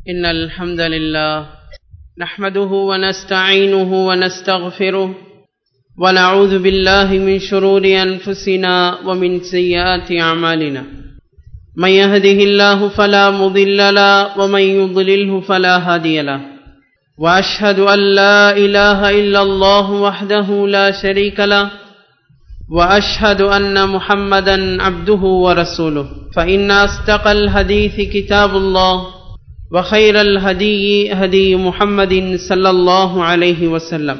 إن الحمد لله نحمده ونستعينه ونستغفره ونعوذ بالله من شرور أنفسنا ومن سيئات أعمالنا من يهده الله فلا مضل له ومن يضلله فلا هادي له وأشهد أن لا إله إلا الله وحده لا شريك له وأشهد أن محمدا عبده ورسوله فإن أصدق الحديث كتاب الله وخير الهدي هدي محمد صلى الله عليه وسلم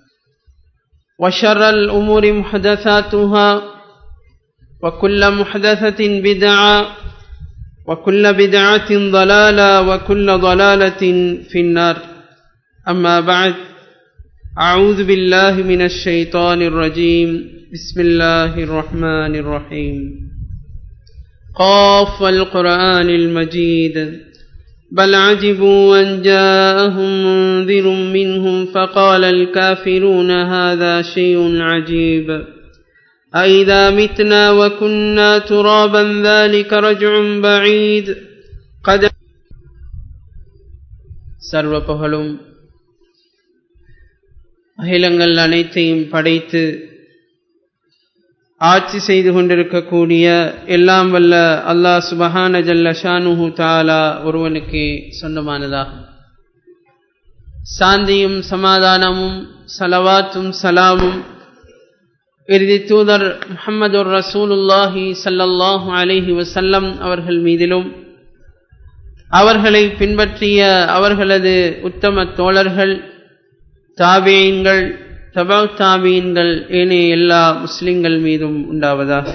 وشر الأمور محدثاتها وكل محدثة بدعة وكل بدعة ضلالة وكل ضلالة في النار أما بعد أعوذ بالله من الشيطان الرجيم بسم الله الرحمن الرحيم قاف القرآن المجيد بل عجبوا أن جاءهم منذر منهم فقال الكافرون هذا شيء عجيب أئذا متنا وكنا ترابا ذلك رجع بعيد قد சர்வ புகழும் அகிலங்கள் அனைத்தையும் படைத்து ஆட்சி செய்து கொண்டிருக்கக்கூடிய எல்லாம் வல்ல அல்லாஹ் சுபஹான ஜல்ல ஷானுஹு தாலா ஒருவனுக்கு சொந்தமானதாகும் சாந்தியும் சமாதானமும் சலவாத்தும் சலாமும் இறுதி தூதர் முகமது ரசூலுல்லாஹி சல்லல்லாஹு அலிஹி வசல்லம் அவர்கள் மீதிலும் அவர்களை பின்பற்றிய அவர்களது உத்தம தோழர்கள் தாபியன்கள் தபா தாபியன்கள் ஏனைய எல்லா முஸ்லிம்கள் மீதும் உண்டாவதாக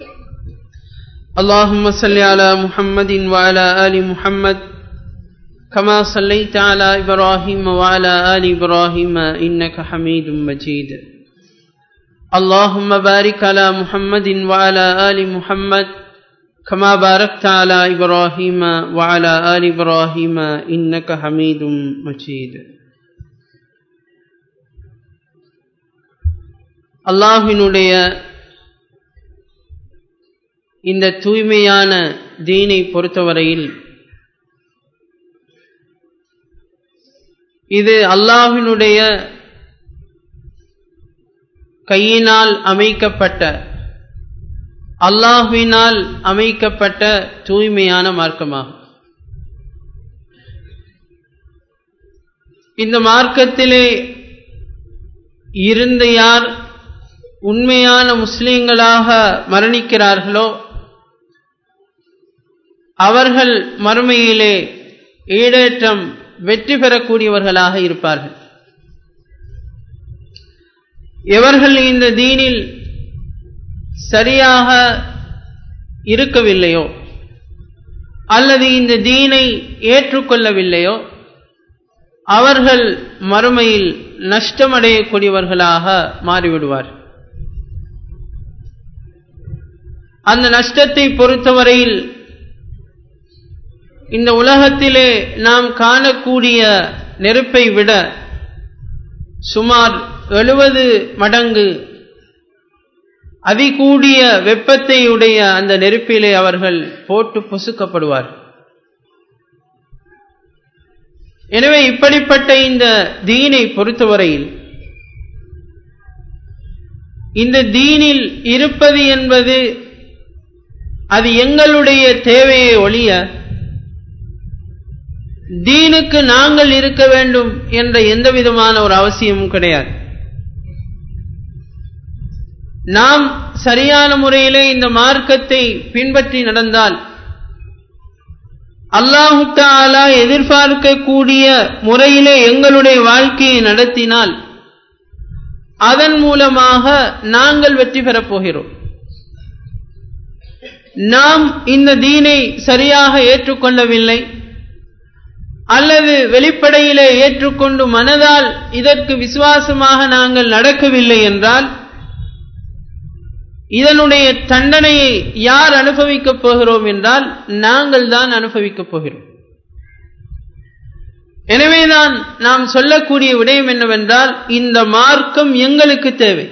اللهم صل على محمد وعلى آل محمد كما صليت على إبراهيم وعلى آل إبراهيم إنك حميد مجيد اللهم بارك على محمد وعلى آل محمد كما باركت على إبراهيم وعلى آل إبراهيم إنك حميد مجيد அல்லாஹினுடைய இந்த தூய்மையான தீனை பொறுத்தவரையில் இது அல்லாஹினுடைய கையினால் அமைக்கப்பட்ட அல்லாஹுவினால் அமைக்கப்பட்ட தூய்மையான மார்க்கமாகும் இந்த மார்க்கத்திலே இருந்து யார் உண்மையான முஸ்லிம்களாக மரணிக்கிறார்களோ அவர்கள் மறுமையிலே ஈடேற்றம் வெற்றி பெறக்கூடியவர்களாக இருப்பார்கள் எவர்கள் இந்த தீனில் சரியாக இருக்கவில்லையோ அல்லது இந்த தீனை ஏற்றுக்கொள்ளவில்லையோ அவர்கள் மறுமையில் நஷ்டமடையக்கூடியவர்களாக மாறிவிடுவார் அந்த நஷ்டத்தை பொறுத்தவரையில் இந்த உலகத்திலே நாம் காணக்கூடிய நெருப்பை விட சுமார் எழுபது மடங்கு அதிகூடிய வெப்பத்தை உடைய அந்த நெருப்பிலே அவர்கள் போட்டு பொசுக்கப்படுவார் எனவே இப்படிப்பட்ட இந்த தீனை பொறுத்தவரையில் இந்த தீனில் இருப்பது என்பது அது எங்களுடைய தேவையை ஒழிய தீனுக்கு நாங்கள் இருக்க வேண்டும் என்ற எந்த விதமான ஒரு அவசியமும் கிடையாது நாம் சரியான முறையிலே இந்த மார்க்கத்தை பின்பற்றி நடந்தால் அல்லாஹு தாலா எதிர்பார்க்கக்கூடிய முறையிலே எங்களுடைய வாழ்க்கையை நடத்தினால் அதன் மூலமாக நாங்கள் வெற்றி பெறப் போகிறோம் நாம் இந்த தீனை சரியாக ஏற்றுக்கொள்ளவில்லை அல்லது வெளிப்படையிலே ஏற்றுக்கொண்டு மனதால் இதற்கு விசுவாசமாக நாங்கள் நடக்கவில்லை என்றால் இதனுடைய தண்டனையை யார் அனுபவிக்கப் போகிறோம் என்றால் நாங்கள் தான் அனுபவிக்கப் போகிறோம் எனவேதான் நாம் சொல்லக்கூடிய விடயம் என்னவென்றால் இந்த மார்க்கம் எங்களுக்கு தேவை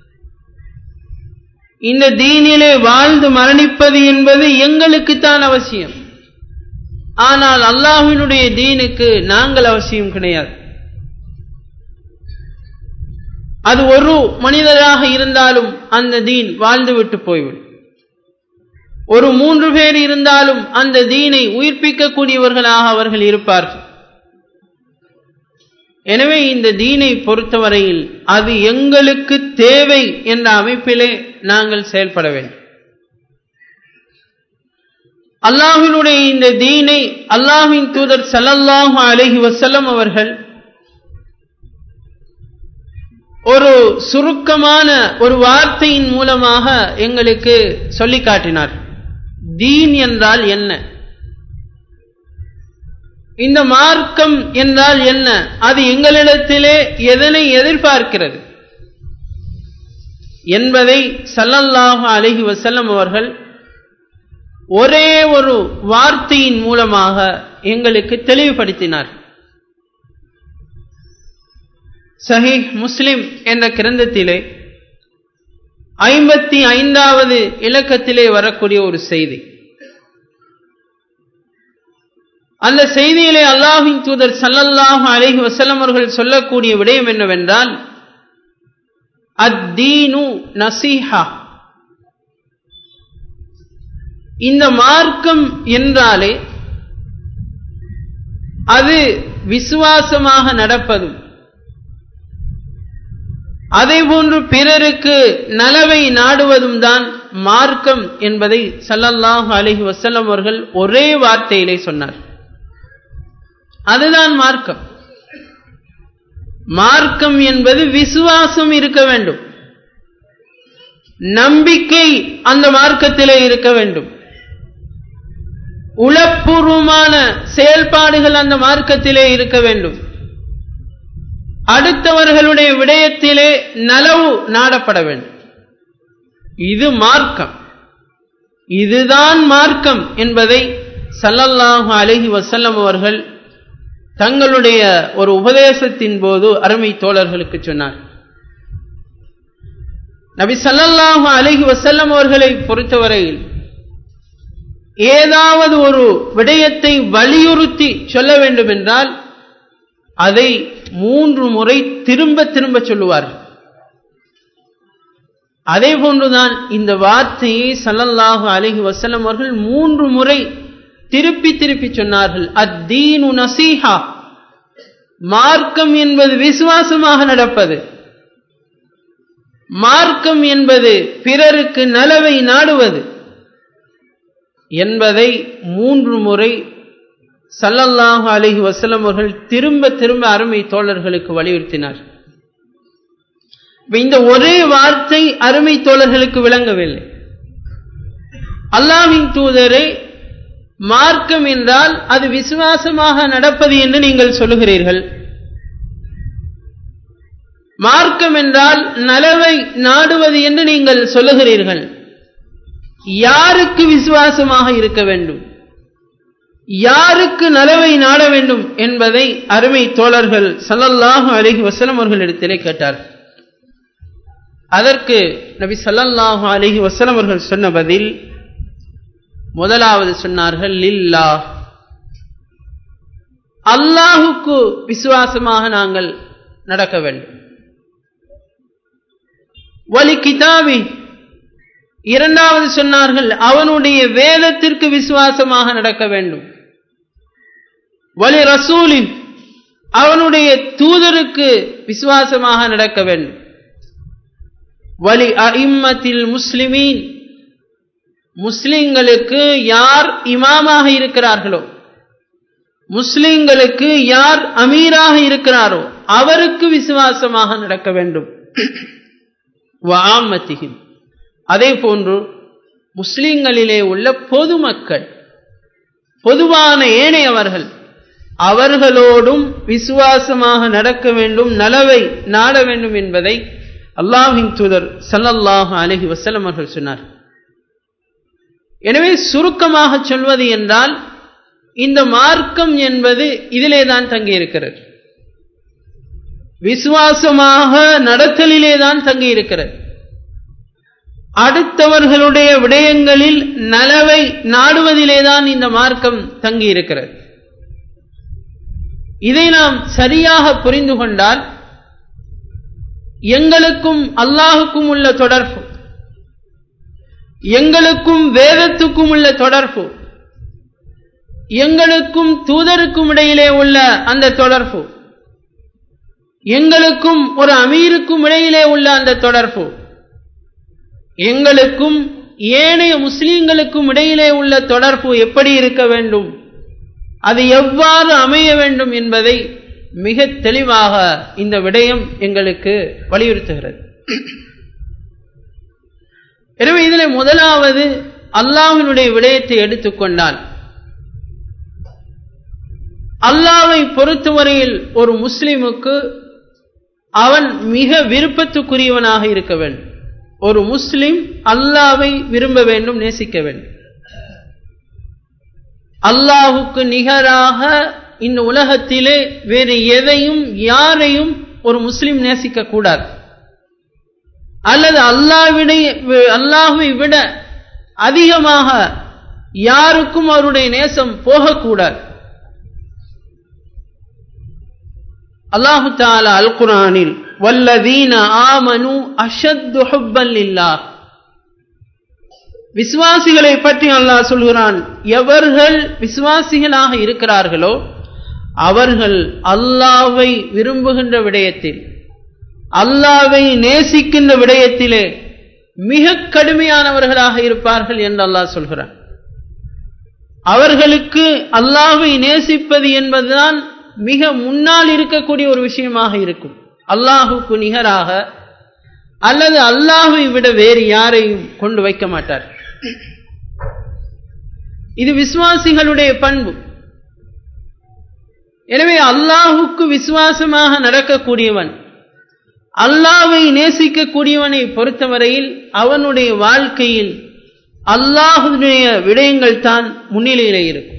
இந்த தீனிலே வாழ்ந்து மரணிப்பது என்பது எங்களுக்குத்தான் அவசியம் ஆனால் அல்லாஹினுடைய தீனுக்கு நாங்கள் அவசியம் கிடையாது அது ஒரு மனிதராக இருந்தாலும் அந்த தீன் வாழ்ந்துவிட்டு போய்விடும் ஒரு மூன்று பேர் இருந்தாலும் அந்த தீனை உயிர்ப்பிக்கக்கூடியவர்களாக அவர்கள் இருப்பார்கள் எனவே இந்த தீனை பொறுத்தவரையில் அது எங்களுக்கு தேவை என்ற அமைப்பிலே நாங்கள் செயல்பட வேண்டும் அல்லாஹினுடைய இந்த தீனை அல்லாஹின் தூதர் சல்லல்லாஹு அலஹி வசல்லம் அவர்கள் ஒரு சுருக்கமான ஒரு வார்த்தையின் மூலமாக எங்களுக்கு சொல்லி காட்டினார் தீன் என்றால் என்ன இந்த மார்க்கம் என்றால் என்ன அது எங்களிடத்திலே எதனை எதிர்பார்க்கிறது என்பதை சல்லல்லாஹு அலஹி வசல்லம் அவர்கள் ஒரே ஒரு வார்த்தையின் மூலமாக எங்களுக்கு தெளிவுபடுத்தினார் சஹி முஸ்லிம் என்ற கிரந்தத்திலே ஐம்பத்தி ஐந்தாவது இலக்கத்திலே வரக்கூடிய ஒரு செய்தி அந்த செய்தியிலே அல்லாஹின் தூதர் சல்லல்லாஹு அலஹி வசல்லம் அவர்கள் சொல்லக்கூடிய விடயம் என்னவென்றால் அத்தீனு நசீஹா இந்த மார்க்கம் என்றாலே அது விசுவாசமாக நடப்பதும் அதே போன்று பிறருக்கு நலவை நாடுவதும் தான் மார்க்கம் என்பதை சல்லல்லாஹு அலஹி வசல்லம் அவர்கள் ஒரே வார்த்தையிலே சொன்னார் அதுதான் மார்க்கம் மார்க்கம் என்பது விசுவாசம் இருக்க வேண்டும் நம்பிக்கை அந்த மார்க்கத்திலே இருக்க வேண்டும் உளப்பூர்வமான செயல்பாடுகள் அந்த மார்க்கத்திலே இருக்க வேண்டும் அடுத்தவர்களுடைய விடயத்திலே நலவு நாடப்பட வேண்டும் இது மார்க்கம் இதுதான் மார்க்கம் என்பதை சல்லல்லாஹு அலஹி வசல்லம் அவர்கள் தங்களுடைய ஒரு உபதேசத்தின் போது அருமை தோழர்களுக்கு சொன்னார் நபி சல்லல்லாஹு அலஹி வசல்லம் அவர்களை பொறுத்தவரையில் ஏதாவது ஒரு விடயத்தை வலியுறுத்தி சொல்ல வேண்டும் என்றால் அதை மூன்று முறை திரும்ப திரும்ப சொல்லுவார் அதே போன்றுதான் இந்த வார்த்தையை சல்லல்லாஹு அலஹி வசல்லம் அவர்கள் மூன்று முறை திருப்பி திருப்பி சொன்னார்கள் அத்தீனு நசீஹா மார்க்கம் என்பது விசுவாசமாக நடப்பது மார்க்கம் என்பது பிறருக்கு நலவை நாடுவது என்பதை மூன்று முறை சல்லல்லாஹு அலஹி வசலம் அவர்கள் திரும்ப திரும்ப அருமை தோழர்களுக்கு வலியுறுத்தினார் இந்த ஒரே வார்த்தை அருமை தோழர்களுக்கு விளங்கவில்லை அல்லாவின் தூதரை மார்க்கம் என்றால் அது விசுவாசமாக நடப்பது என்று நீங்கள் சொல்லுகிறீர்கள் மார்க்கம் என்றால் நலவை நாடுவது என்று நீங்கள் சொல்லுகிறீர்கள் யாருக்கு விசுவாசமாக இருக்க வேண்டும் யாருக்கு நலவை நாட வேண்டும் என்பதை அருமை தோழர்கள் சல்லல்லாஹு அலஹி வசலம் அவர்களிடத்திலே கேட்டார் அதற்கு நபி சல்லல்லாஹு அலஹி வசலம் அவர்கள் சொன்ன பதில் முதலாவது சொன்னார்கள் லில்லா அல்லாஹுக்கு விசுவாசமாக நாங்கள் நடக்க வேண்டும் வலி கிதாபி இரண்டாவது சொன்னார்கள் அவனுடைய வேதத்திற்கு விசுவாசமாக நடக்க வேண்டும் வலி ரசூலின் அவனுடைய தூதருக்கு விசுவாசமாக நடக்க வேண்டும் வலி அஇம்மத்தில் முஸ்லிமீன் முஸ்லிம்களுக்கு யார் இமாமாக இருக்கிறார்களோ முஸ்லிம்களுக்கு யார் அமீராக இருக்கிறாரோ அவருக்கு விசுவாசமாக நடக்க வேண்டும் வாமத்திகின் அதே போன்று முஸ்லிம்களிலே உள்ள பொதுமக்கள் பொதுவான ஏனையவர்கள் அவர்களோடும் விசுவாசமாக நடக்க வேண்டும் நலவை நாட வேண்டும் என்பதை அல்லாஹின் தூதர் சல்லல்லாஹு அலஹி வசலம் அவர்கள் சொன்னார் எனவே சுருக்கமாக சொல்வது என்றால் இந்த மார்க்கம் என்பது இதிலே தான் தங்கியிருக்கிறது விசுவாசமாக நடத்தலிலே தான் தங்கியிருக்கிறது அடுத்தவர்களுடைய விடயங்களில் நலவை நாடுவதிலேதான் இந்த மார்க்கம் தங்கியிருக்கிறது இதை நாம் சரியாக புரிந்து கொண்டால் எங்களுக்கும் அல்லாஹுக்கும் உள்ள தொடர்பு எங்களுக்கும் வேதத்துக்கும் உள்ள தொடர்பு எங்களுக்கும் தூதருக்கும் இடையிலே உள்ள அந்த தொடர்பு எங்களுக்கும் ஒரு அமீருக்கும் இடையிலே உள்ள அந்த தொடர்பு எங்களுக்கும் ஏனைய முஸ்லீம்களுக்கும் இடையிலே உள்ள தொடர்பு எப்படி இருக்க வேண்டும் அது எவ்வாறு அமைய வேண்டும் என்பதை மிக தெளிவாக இந்த விடயம் எங்களுக்கு வலியுறுத்துகிறது எனவே இதில் முதலாவது அல்லாஹினுடைய விடயத்தை எடுத்துக்கொண்டால் அல்லாவை பொறுத்தவரையில் ஒரு முஸ்லிமுக்கு அவன் மிக விருப்பத்துக்குரியவனாக இருக்க வேண்டும் ஒரு முஸ்லிம் அல்லாவை விரும்ப வேண்டும் நேசிக்க வேண்டும் அல்லாஹுக்கு நிகராக இந்த உலகத்திலே வேறு எதையும் யாரையும் ஒரு முஸ்லிம் நேசிக்க கூடாது அல்லது அல்லாவிட அல்லாஹுவை விட அதிகமாக யாருக்கும் அவருடைய நேசம் போகக்கூடாது அல்லாஹு தாலா அல் குரானில் வல்லதீன ஆமனு அஷத்து ஹுப்பல் இல்லாஹ் விசுவாசிகளை பற்றி அல்லாஹ் சொல்கிறான் எவர்கள் விசுவாசிகளாக இருக்கிறார்களோ அவர்கள் அல்லாவை விரும்புகின்ற விடயத்தில் அல்லாவை நேசிக்கின்ற விடயத்திலே மிக கடுமையானவர்களாக இருப்பார்கள் என்று அல்லாஹ் சொல்கிறான் அவர்களுக்கு அல்லாவை நேசிப்பது என்பதுதான் மிக முன்னால் இருக்கக்கூடிய ஒரு விஷயமாக இருக்கும் அல்லாஹுக்கு நிகராக அல்லது அல்லாஹை விட வேறு யாரையும் கொண்டு வைக்க மாட்டார் இது விசுவாசிகளுடைய பண்பு எனவே அல்லாஹுக்கு விசுவாசமாக நடக்கக்கூடியவன் அல்லாவை நேசிக்கக்கூடியவனை பொறுத்தவரையில் அவனுடைய வாழ்க்கையில் அல்லாஹுடைய விடயங்கள் தான் முன்னிலையிலே இருக்கும்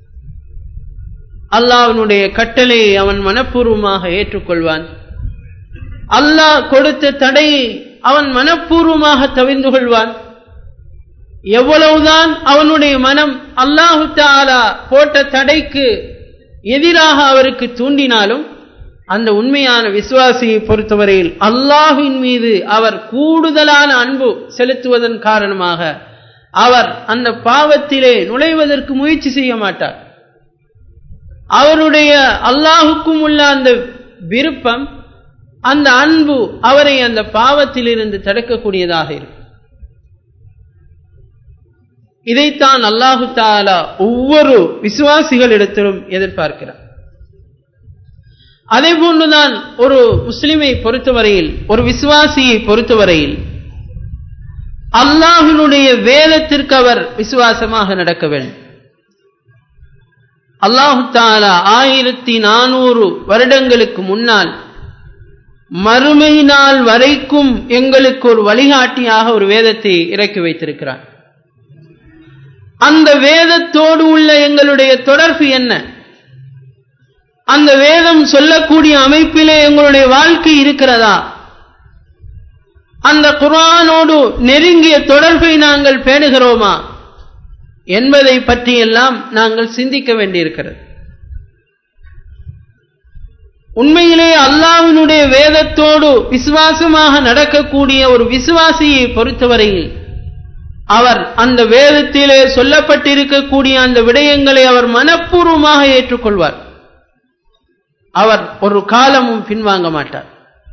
அல்லாஹனுடைய கட்டளையை அவன் மனப்பூர்வமாக ஏற்றுக்கொள்வான் அல்லாஹ் கொடுத்த தடையை அவன் மனப்பூர்வமாக தவிர்ந்து கொள்வான் எவ்வளவுதான் அவனுடைய மனம் அல்லாஹு தாலா போட்ட தடைக்கு எதிராக அவருக்கு தூண்டினாலும் அந்த உண்மையான விசுவாசியை பொறுத்தவரையில் அல்லாஹின் மீது அவர் கூடுதலான அன்பு செலுத்துவதன் காரணமாக அவர் அந்த பாவத்திலே நுழைவதற்கு முயற்சி செய்ய மாட்டார் அவருடைய அல்லாஹுக்கும் உள்ள அந்த விருப்பம் அந்த அன்பு அவரை அந்த பாவத்திலிருந்து தடுக்கக்கூடியதாக இருக்கும் இதைத்தான் அல்லாஹு தாலா ஒவ்வொரு விசுவாசிகளிடத்திலும் எதிர்பார்க்கிறார் அதே போன்றுதான் ஒரு முஸ்லிமை பொறுத்தவரையில் ஒரு விசுவாசியை பொறுத்தவரையில் அல்லாஹினுடைய வேதத்திற்கு அவர் விசுவாசமாக நடக்க வேண்டும் அல்லாஹு தாலா ஆயிரத்தி நானூறு வருடங்களுக்கு முன்னால் மறுமை நாள் வரைக்கும் எங்களுக்கு ஒரு வழிகாட்டியாக ஒரு வேதத்தை இறக்கி வைத்திருக்கிறார் அந்த வேதத்தோடு உள்ள எங்களுடைய தொடர்பு என்ன அந்த வேதம் சொல்லக்கூடிய அமைப்பிலே எங்களுடைய வாழ்க்கை இருக்கிறதா அந்த குரானோடு நெருங்கிய தொடர்பை நாங்கள் பேணுகிறோமா என்பதை பற்றியெல்லாம் நாங்கள் சிந்திக்க வேண்டியிருக்கிறது உண்மையிலே அல்லாவினுடைய வேதத்தோடு விசுவாசமாக நடக்கக்கூடிய ஒரு விசுவாசியை பொறுத்தவரையில் அவர் அந்த வேதத்திலே சொல்லப்பட்டிருக்கக்கூடிய அந்த விடயங்களை அவர் மனப்பூர்வமாக ஏற்றுக்கொள்வார் அவர் ஒரு காலமும் பின்வாங்க மாட்டார்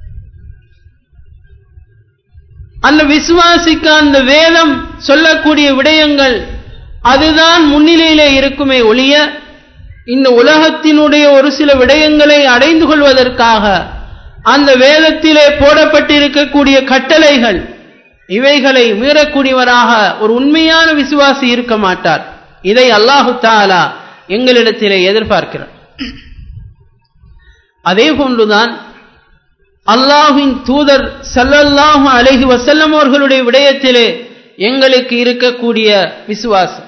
அந்த விசுவாசிக்கு அந்த வேதம் சொல்லக்கூடிய விடயங்கள் அதுதான் முன்னிலையிலே இருக்குமே ஒழிய இந்த உலகத்தினுடைய ஒரு சில விடயங்களை அடைந்து கொள்வதற்காக அந்த வேதத்திலே போடப்பட்டிருக்கக்கூடிய கட்டளைகள் இவைகளை மீறக்கூடியவராக ஒரு உண்மையான விசுவாசி இருக்க மாட்டார் இதை அல்லாஹு தாலா எங்களிடத்திலே எதிர்பார்க்கிறார் அதே போன்றுதான் அல்லாஹின் தூதர் சல்லல்லாஹு அலஹி வசல்லம் அவர்களுடைய விடயத்திலே எங்களுக்கு இருக்கக்கூடிய விசுவாசம்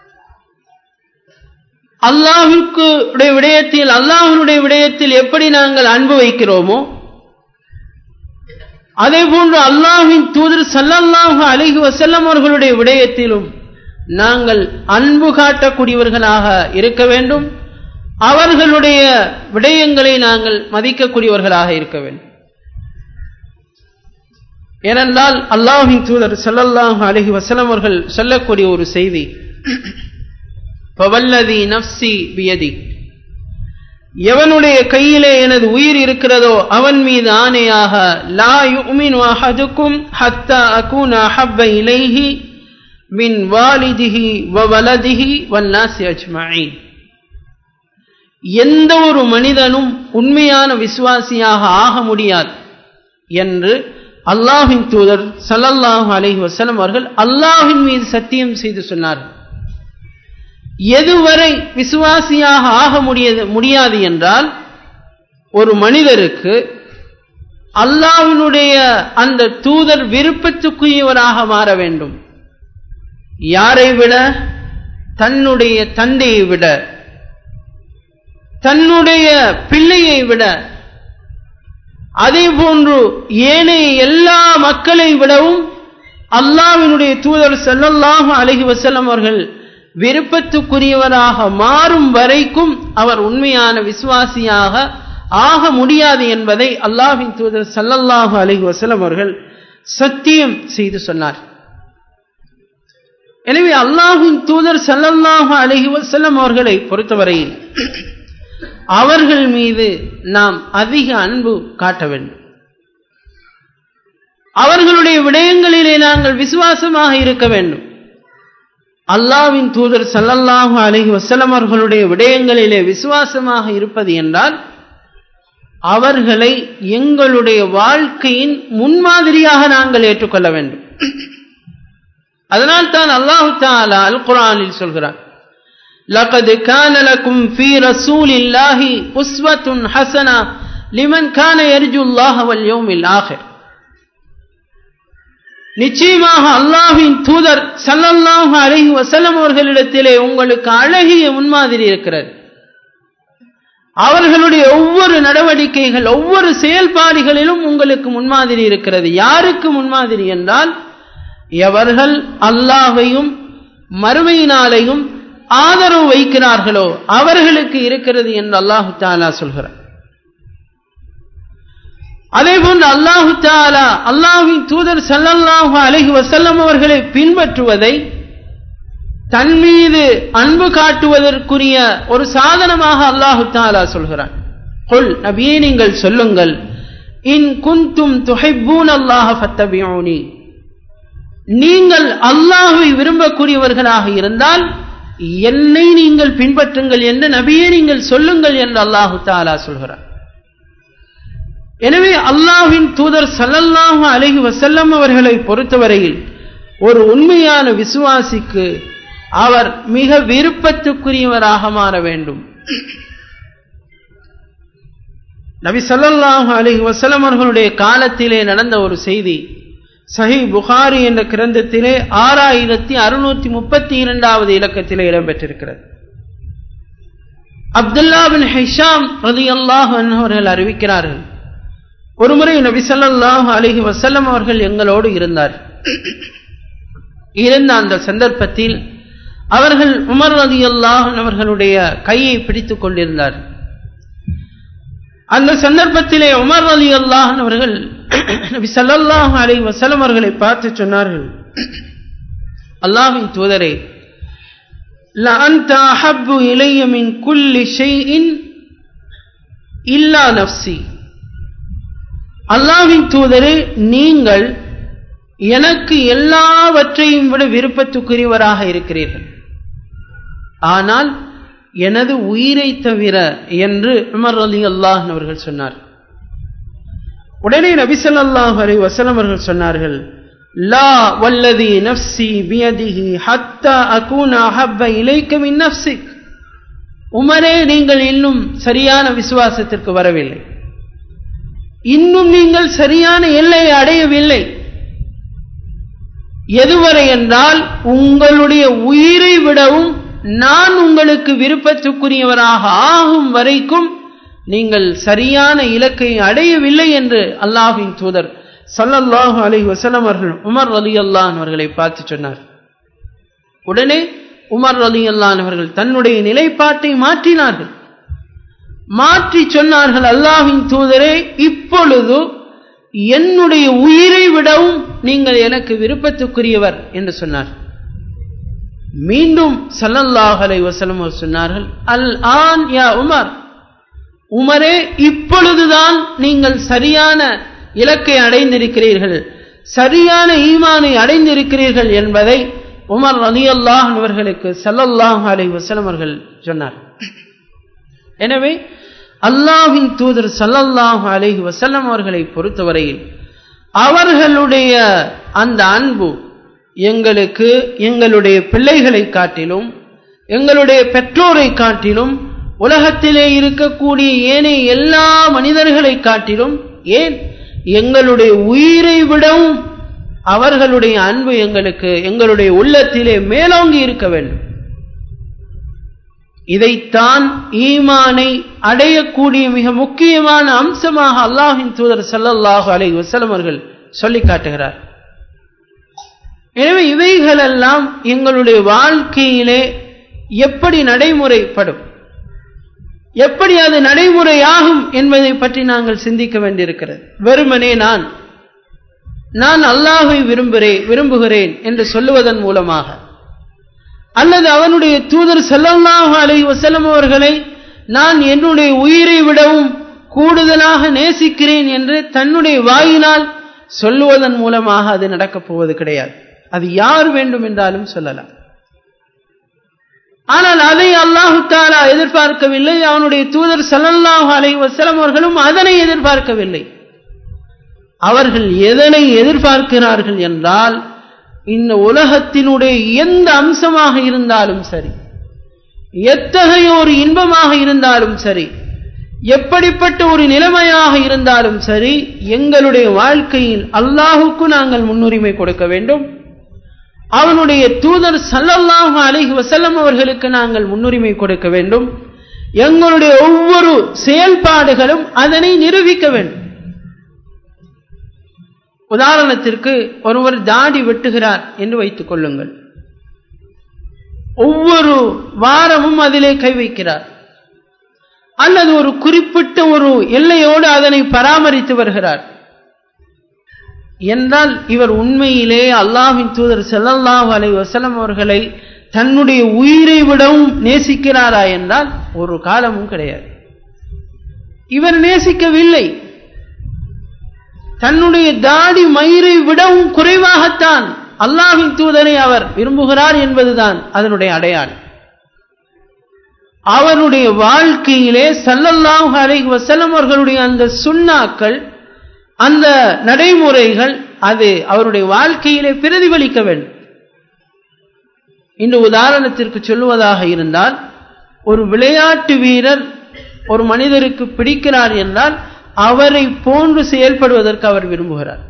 அல்லாஹுக்கு விடயத்தில் அல்லாஹனுடைய விடயத்தில் எப்படி நாங்கள் அன்பு வைக்கிறோமோ அதே போன்று அல்லாஹின் தூதர் சல்லல்லாஹு அலைஹி வஸல்லம் அவர்களுடைய விடயத்திலும் நாங்கள் அன்பு காட்டக்கூடியவர்களாக இருக்க வேண்டும் அவர்களுடைய விடயங்களை நாங்கள் மதிக்கக்கூடியவர்களாக இருக்க வேண்டும் ஏனென்றால் அல்லாஹின் தூதர் சல்லல்லாஹு அலைஹி வஸல்லம் அவர்கள் சொல்லக்கூடிய ஒரு செய்தி பவல்லதி நப்சி பியதி எவனுடைய கையிலே எனது உயிர் இருக்கிறதோ அவன் மீது ஆணையாக லா யுமினு அஹதுக்கும் ஹத்தா அகூன அஹப்ப இலைஹி மின் வாலிதிஹி வ வலதிஹி வன்னாசி அஜ்மஈன் எந்த ஒரு மனிதனும் உண்மையான விசுவாசியாக ஆக முடியாது என்று அல்லாஹின் தூதர் சல்லல்லாஹு அலைஹி வஸல்லம் அவர்கள் அல்லாஹின் மீது சத்தியம் செய்து சொன்னார்கள் எதுவரை விசுவாசியாக ஆக முடியாது முடியாது என்றால் ஒரு மனிதருக்கு அல்லாஹினுடைய அந்த தூதர் விருப்பத்துக்குரியவராக மாற வேண்டும் யாரை விட தன்னுடைய தந்தையை விட தன்னுடைய பிள்ளையை விட அதே போன்று ஏனைய எல்லா மக்களை விடவும் அல்லாவினுடைய தூதர் செல்லல்லாஹு அழகி வசல்லம் அவர்கள் விருப்பத்துக்குரியவராக மாறும் வரைக்கும் அவர் உண்மையான விசுவாசியாக ஆக முடியாது என்பதை அல்லாஹின் தூதர் சல்லல்லாஹு அலஹி வசலம் அவர்கள் சத்தியம் செய்து சொன்னார் எனவே அல்லாஹின் தூதர் சல்லல்லாஹு அலஹி வசல்லம் அவர்களை பொறுத்தவரையில் அவர்கள் மீது நாம் அதிக அன்பு காட்ட வேண்டும் அவர்களுடைய விடயங்களிலே நாங்கள் விசுவாசமாக இருக்க வேண்டும் அல்லாவின் தூதர் சல்லல்லாஹு அலஹி வசலம் அவர்களுடைய விடயங்களிலே விசுவாசமாக இருப்பது என்றால் அவர்களை எங்களுடைய வாழ்க்கையின் முன்மாதிரியாக நாங்கள் ஏற்றுக்கொள்ள வேண்டும் அதனால் தான் அல்லாஹு தாலா அல் குரானில் சொல்கிறார் لقد كان لكم في رسول الله أسوة حسنة لمن كان يرجو الله واليوم الآخر நிச்சயமாக அல்லாஹின் தூதர் சல்லல்லாஹு அலஹி வசலம் அவர்களிடத்திலே உங்களுக்கு அழகிய முன்மாதிரி இருக்கிறது அவர்களுடைய ஒவ்வொரு நடவடிக்கைகள் ஒவ்வொரு செயல்பாடுகளிலும் உங்களுக்கு முன்மாதிரி இருக்கிறது யாருக்கு முன்மாதிரி என்றால் எவர்கள் அல்லாஹையும் மறுமையினாலையும் ஆதரவு வைக்கிறார்களோ அவர்களுக்கு இருக்கிறது என்று அல்லாஹு தாலா சொல்கிறார் அதே போன்று அல்லாஹு தாலா அல்லாஹின் தூதர் சல்லல்லாஹு அலஹி வசல்லம் அவர்களை பின்பற்றுவதை தன் மீது அன்பு காட்டுவதற்குரிய ஒரு சாதனமாக அல்லாஹு தாலா சொல்கிறான் கொல் நபியே நீங்கள் சொல்லுங்கள் இன் குந்தும் துஹைபூன் அல்லாஹ ஃபத்தபியூனி நீங்கள் அல்லாஹை விரும்பக்கூடியவர்களாக இருந்தால் என்னை நீங்கள் பின்பற்றுங்கள் என்று நபியே நீங்கள் சொல்லுங்கள் என்று அல்லாஹு தாலா சொல்கிறார் எனவே அல்லாஹின் தூதர் சல்லல்லாஹு அலஹி வசல்லம் அவர்களை பொறுத்தவரையில் ஒரு உண்மையான விசுவாசிக்கு அவர் மிக விருப்பத்துக்குரியவராக மாற வேண்டும் நபி சல்லல்லாஹு அலஹி வசல்லம் அவர்களுடைய காலத்திலே நடந்த ஒரு செய்தி சஹி புகாரி என்ற கிரந்தத்திலே ஆறாயிரத்தி அறுநூத்தி முப்பத்தி இரண்டாவது இலக்கத்திலே இடம்பெற்றிருக்கிறது அப்துல்லா பின் ஹிஷாம் ரதி அல்லாஹ் அவர்கள் அறிவிக்கிறார்கள் ஒருமுறை நபி சல்லாஹு அலஹி வசல்லம் அவர்கள் எங்களோடு இருந்தார் இருந்த அந்த சந்தர்ப்பத்தில் அவர்கள் உமர் ரதி அல்லாஹ் அவர்களுடைய கையை பிடித்துக் கொண்டிருந்தார் அந்த சந்தர்ப்பத்திலே உமர் அலி அல்லாஹ் அவர்கள் நபி சல்லாஹு அலி வசலம் அவர்களை பார்த்து சொன்னார்கள் அல்லாஹின் தூதரே لأنت أحب إلي من كل شيء إلا نفسي அல்லாஹின் தூதரே நீங்கள் எனக்கு எல்லாவற்றையும் விட விருப்பத்துக்குரியவராக இருக்கிறீர்கள் ஆனால் எனது உயிரை தவிர என்று உமர் அலி அல்லாஹ் அவர்கள் சொன்னார் உடனே நபிசல்லாஹ் அலி வசலம் அவர்கள் சொன்னார்கள் லா வல்லதி நப்சி பியதிஹி ஹத்தா அகூன அஹப்ப இலைக்க மின் நப்சிக் உமரே நீங்கள் இன்னும் சரியான விசுவாசத்திற்கு வரவில்லை இன்னும் நீங்கள் சரியான எல்லையை அடையவில்லை எதுவரை என்றால் உங்களுடைய உயிரை விடவும் நான் உங்களுக்கு விருப்பத்துக்குரியவராக ஆகும் வரைக்கும் நீங்கள் சரியான இலக்கை அடையவில்லை என்று அல்லாஹின் தூதர் சல்லல்லாஹு அலைஹி வஸல்லம் அவர்கள் உமர் ரலியல்லாஹு அவர்களை பார்த்து சொன்னார் உடனே உமர் ரலியல்லாஹு அவர்கள் தன்னுடைய நிலைப்பாட்டை மாற்றினார்கள் மாற்றி சொன்னார்கள் அல்லாஹ்வின் தூதரே இப்பொழுது என்னுடைய உயிரை விடவும் நீங்கள் எனக்கு விருப்பத்துக்குரியவர் என்று சொன்னார் மீண்டும் சல்லல்லாஹு அலைஹி வஸல்லம் அவர் சொன்னார்கள் அல் ஆன் யா உமர் உமரே இப்பொழுதுதான் நீங்கள் சரியான இலக்கை அடைந்திருக்கிறீர்கள் சரியான ஈமானை அடைந்திருக்கிறீர்கள் என்பதை உமர் அலி அல்லாஹ் அவர்களுக்கு சல்லல்லாஹு அலைஹி வஸல்லம் அவர்கள் சொன்னார் எனவே அல்லாஹ்வின் தூதர் சல்லல்லாஹு அலைஹி வஸல்லம் அவர்களை பொறுத்தவரையில் அவர்களுடைய அந்த அன்பு எங்களுக்கு எங்களுடைய பிள்ளைகளை காட்டிலும் எங்களுடைய பெற்றோரை காட்டிலும் உலகத்திலே இருக்கக்கூடிய ஏனைய எல்லா மனிதர்களை காட்டிலும் ஏன் எங்களுடைய உயிரை விடவும் அவர்களுடைய அன்பு எங்களுக்கு எங்களுடைய உள்ளத்திலே மேலோங்கி இருக்க வேண்டும் இதைத்தான் ஈமானை அடையக்கூடிய மிக முக்கியமான அம்சமாக அல்லாஹின் தூதர் சல்லல்லாஹு அலைஹி வஸல்லம் அவர்கள் சொல்லி காட்டுகிறார் எனவே இவைகளெல்லாம் எங்களுடைய வாழ்க்கையிலே எப்படி நடைமுறைப்படும் எப்படி அது நடைமுறையாகும் என்பதை பற்றி நாங்கள் சிந்திக்க வேண்டியிருக்கிறது வெறுமனே நான் நான் அல்லாஹை விரும்புகிறேன் விரும்புகிறேன் என்று சொல்லுவதன் மூலமாக அல்லது அவனுடைய தூதர் செல்லல்லாஹு அலைஹி வஸல்லம் அவர்களை நான் என்னுடைய உயிரை விடவும் கூடுதலாக நேசிக்கிறேன் என்று தன்னுடைய வாயினால் சொல்லுவதன் மூலமாக அது நடக்கப் போவது கிடையாது அது யார் வேண்டும் என்றாலும் சொல்லலாம் ஆனால் அதை அல்லாஹு தாலா எதிர்பார்க்கவில்லை அவனுடைய தூதர் சல்லல்லாஹு அலைஹி வஸல்லம் அவர்களும் அதனை எதிர்பார்க்கவில்லை அவர்கள் எதனை எதிர்பார்க்கிறார்கள் என்றால் இந்த உலகத்தினுடைய எந்த அம்சமாக இருந்தாலும் சரி எத்தகைய ஒரு இன்பமாக இருந்தாலும் சரி எப்படிப்பட்ட ஒரு நிலைமையாக இருந்தாலும் சரி எங்களுடைய வாழ்க்கையில் அல்லாஹுக்கு நாங்கள் முன்னுரிமை கொடுக்க வேண்டும் அவனுடைய தூதர் சல்லல்லாஹு அலைஹி வசல்லம் அவர்களுக்கு நாங்கள் முன்னுரிமை கொடுக்க வேண்டும் எங்களுடைய ஒவ்வொரு செயல்பாடுகளும் அதனை நிரூபிக்க வேண்டும் உதாரணத்திற்கு ஒருவர் தாடி வெட்டுகிறார் என்று வைத்துக் கொள்ளுங்கள் ஒவ்வொரு வாரமும் அதிலே கை வைக்கிறார் அல்லது ஒரு குறிப்பிட்ட ஒரு எல்லையோடு அதனை பராமரித்து வருகிறார் என்றால் இவர் உண்மையிலே அல்லாஹின் தூதர் செல்லல்லாஹு அலை வசலம் அவர்களை தன்னுடைய உயிரை விடவும் நேசிக்கிறாரா என்றால் ஒரு காலமும் கிடையாது இவர் நேசிக்கவில்லை தன்னுடைய தாடி மயிரை விடவும் குறைவாகத்தான் அல்லாஹின் தூதரை அவர் விரும்புகிறார் என்பதுதான் அதனுடைய அடையாளம் அவருடைய வாழ்க்கையிலே சல்லல்லாஹு அலைஹி வஸல்லம் அவர்களுடைய அந்த சுண்ணாக்கள் அந்த நடைமுறைகள் அது அவருடைய வாழ்க்கையிலே பிரதிபலிக்க வேண்டும் இன்று உதாரணத்திற்கு சொல்லுவதாக இருந்தால் ஒரு விளையாட்டு வீரர் ஒரு மனிதருக்கு பிடிக்கிறார் என்றால் அவரை போன்று செயல்படுவதற்கு அவர் விரும்புகிறார்